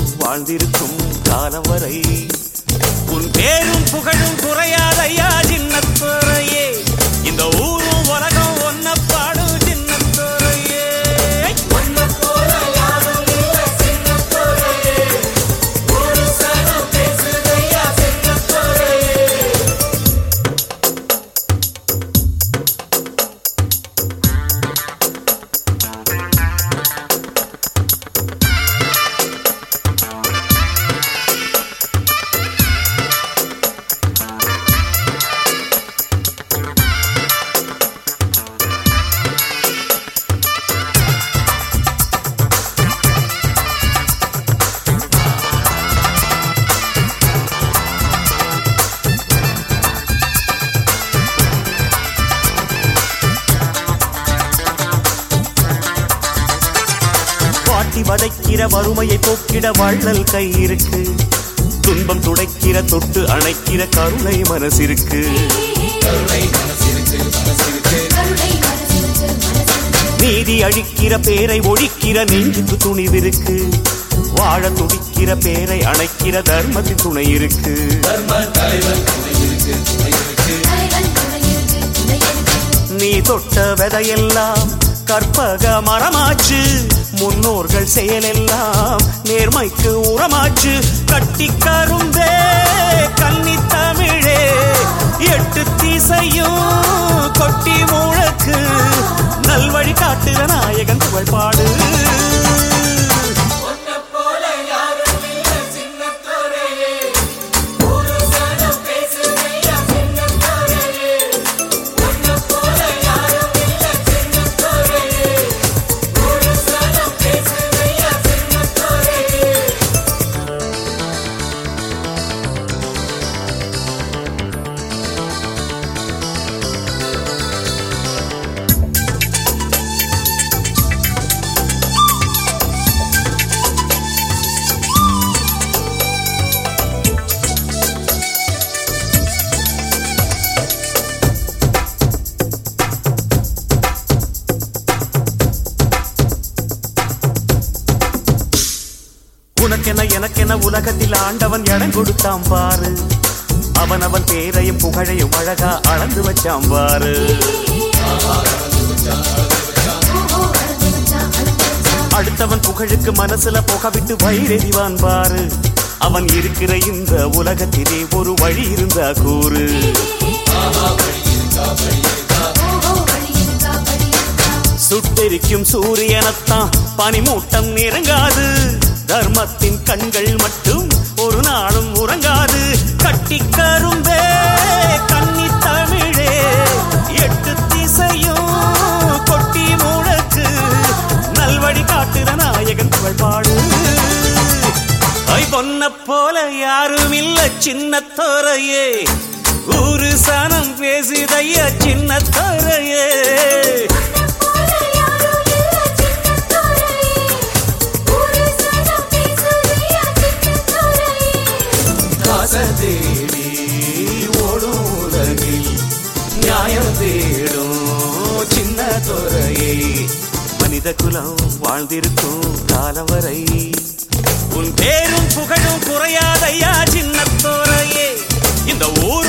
வாழ்ந்திருக்கும் காலம் வரை உன் பேரும் புகழும் குறையாதையா சின்னத்துறையே இந்த ஊரும் உலகம் ஒன்ன பாடும் சின்னத்துறையே வாட்டி வதைக்கிற வறுமையை போக்கிட வள்ளல் கை இருக்கு துன்பம் துடைக்கிற தொட்டு அணைக்கிற கருணை மனசிருக்கு கருணை மனசிருக்கு மனசிருக்கு நீதி அழிக்கிற பேரை ஒழிக்கிற நெஞ்சுக்கு துணிவிருக்கு வாழ துடிக்கிற பேரை அணைக்கிற தர்மத்தின் துணை இருக்கு தர்ம தலைவர் துணை இருக்கு துணை இருக்கு நீ தொட்ட விதையெல்லாம் கற்பக மரமாச்சு முன்னோர்கள் செயலெல்லாம் நேர்மைக்கு உரமாச்சு கட்டி கரும்பே கன்னி தமிழே எட்டு திசையும் கொட்டி முழக்கு நல்வழி காட்டுற நாயகன் புகழ் பாடு உனக்கென எனக்கென உலகத்தில் ஆண்டவன் இடம் கொடுத்தான் பாரு அவன் அவன் பேரையும் புகழையும் அழகா அளந்து வச்சான் பாரு அடுத்தவன் புகழுக்கு மனசுல புக விட்டு வயிறெறிவான் பாரு அவன் இருக்கிற இந்த உலகத்திலே ஒரு வழி இருந்தா கூறு சுட்டெரிக்கும் சூரியனத்தான் பனிமூட்டம் நெருங்காது தர்மத்தின் கண்கள் மட்டும் ஒரு நாளும் உறங்காது கட்டி கரும்பே கன்னி தமிழே எட்டு திசையும் கொட்டி முழக்கு நல்வழி காட்டுற நாயகன் புகழ் பாடு ஐ பொன்ன போல யாரும் இல்ல சின்ன தோரையே ஊரு சனம் பேசுதையா சின்ன தோரையே காச தேடி ஓடும் உலகில் நியாயம் தேடும் சின்ன துறையை மனித குலம் வாழ்ந்திருக்கும் காலம் வரை உன் பேரும் புகழும் குறையாதையா சின்ன துறையே இந்த ஊர்